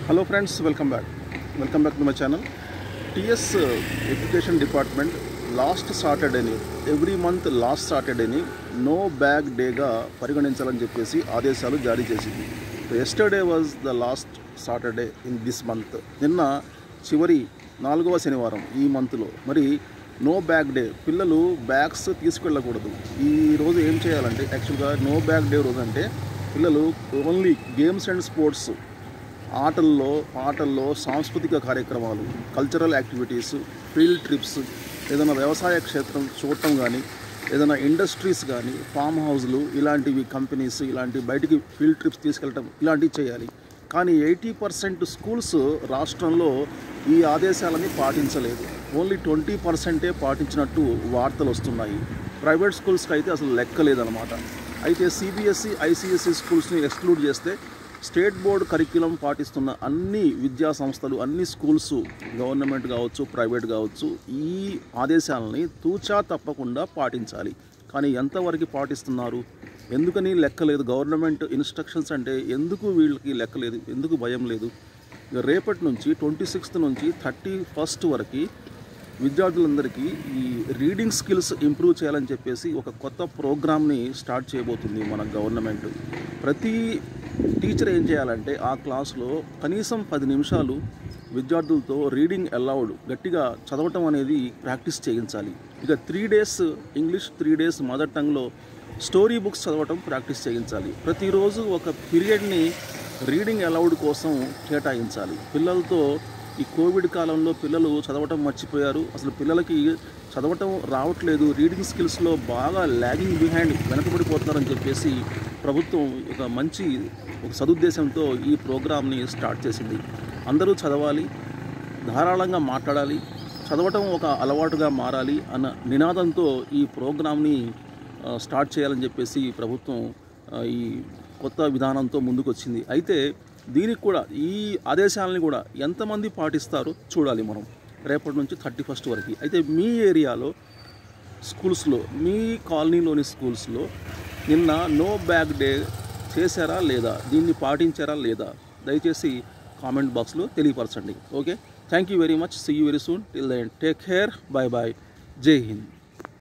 hello friends welcome back welcome back to my channel TS education department last సాటర్డేని every month last సాటర్డేని no bag డేగా పరిగణించాలని చెప్పేసి ఆదేశాలు జారీ చేసింది yesterday was the last Saturday in this month నిన్న చివరి నాలుగవ శనివారం ఈ మంత్లో మరి నో బ్యాగ్ డే పిల్లలు బ్యాగ్స్ తీసుకెళ్ళకూడదు ఈ రోజు ఏం చేయాలంటే యాక్చువల్గా నో బ్యాగ్ డే రోజు అంటే పిల్లలు ఓన్లీ గేమ్స్ అండ్ స్పోర్ట్స్ ఆటల్లో పాటల్లో సాంస్కృతిక కార్యక్రమాలు కల్చరల్ యాక్టివిటీస్ ఫీల్డ్ ట్రిప్స్ ఏదైనా వ్యవసాయ క్షేత్రం చూడటం కానీ ఏదైనా ఇండస్ట్రీస్ కానీ ఫామ్ హౌస్లు ఇలాంటివి కంపెనీస్ ఇలాంటి బయటికి ఫీల్డ్ ట్రిప్స్ తీసుకెళ్ళటం ఇలాంటివి చేయాలి కానీ ఎయిటీ పర్సెంట్ స్కూల్స్ రాష్ట్రంలో ఈ ఆదేశాలని పాటించలేదు ఓన్లీ ట్వంటీ పర్సెంటే పాటించినట్టు వార్తలు వస్తున్నాయి ప్రైవేట్ స్కూల్స్కి అయితే అసలు లెక్క లేదనమాట అయితే సిబిఎస్ఈ ఐసిఎస్ఈ స్కూల్స్ని ఎక్స్క్లూడ్ చేస్తే స్టేట్ బోర్డు కరిక్యులం పాటిస్తున్న అన్ని విద్యా సంస్థలు అన్ని స్కూల్స్ గవర్నమెంట్ కావచ్చు ప్రైవేట్ కావచ్చు ఈ ఆదేశాలని తూచా తప్పకుండా పాటించాలి కానీ ఎంతవరకు పాటిస్తున్నారు ఎందుకని లెక్క లేదు గవర్నమెంట్ ఇన్స్ట్రక్షన్స్ అంటే ఎందుకు వీళ్ళకి లెక్క లేదు ఎందుకు భయం లేదు ఇక రేపటి నుంచి ట్వంటీ సిక్స్త్ నుంచి థర్టీ ఫస్ట్ వరకు విద్యార్థులందరికీ ఈ రీడింగ్ స్కిల్స్ ఇంప్రూవ్ చేయాలని చెప్పేసి ఒక కొత్త ప్రోగ్రామ్ని స్టార్ట్ చేయబోతుంది మన గవర్నమెంట్ ప్రతి టీచర్ ఏం చేయాలంటే ఆ క్లాస్లో కనీసం పది నిమిషాలు విద్యార్థులతో రీడింగ్ అలౌడ్ గట్టిగా చదవటం అనేది ప్రాక్టీస్ చేయించాలి ఇక three days English three days mother టంగ్లో స్టోరీ బుక్స్ చదవటం ప్రాక్టీస్ చేయించాలి ప్రతిరోజు ఒక పీరియడ్ని రీడింగ్ అలౌడ్ కోసం కేటాయించాలి పిల్లలతో ఈ కోవిడ్ కాలంలో పిల్లలు చదవటం మర్చిపోయారు అసలు పిల్లలకి చదవటం రావట్లేదు రీడింగ్ స్కిల్స్లో బాగా ల్యాగింగ్ బిహైండ్ వెనకబడిపోతున్నారని చెప్పేసి ప్రభుత్వం ఒక మంచి ఒక సదుద్దేశంతో ఈ ప్రోగ్రామ్ని స్టార్ట్ చేసింది అందరూ చదవాలి ధారాళంగా మాట్లాడాలి చదవటం ఒక అలవాటుగా మారాలి అన్న నినాదంతో ఈ ప్రోగ్రామ్ని ఆ, స్టార్ట్ చేయాలని చెప్పేసి ప్రభుత్వం ఆ, ఈ కొత్త విధానంతో ముందుకొచ్చింది అయితే దీనికి కూడా ఈ ఆదేశాలని కూడా ఎంతమంది పాటిస్తారో చూడాలి మనం రేపటి నుంచి థర్టీ ఫస్ట్ వరకు అయితే మీ ఏరియాలో స్కూల్స్లో మీ కాలనీలోని స్కూల్స్లో నిన్న నో బ్యాగ్ డే చేశారా లేదా దీన్ని పాటించారా లేదా దయచేసి కామెంట్ బాక్స్లో తెలియపరచండి okay thank you very much see you very soon till then take care bye bye Jai Hind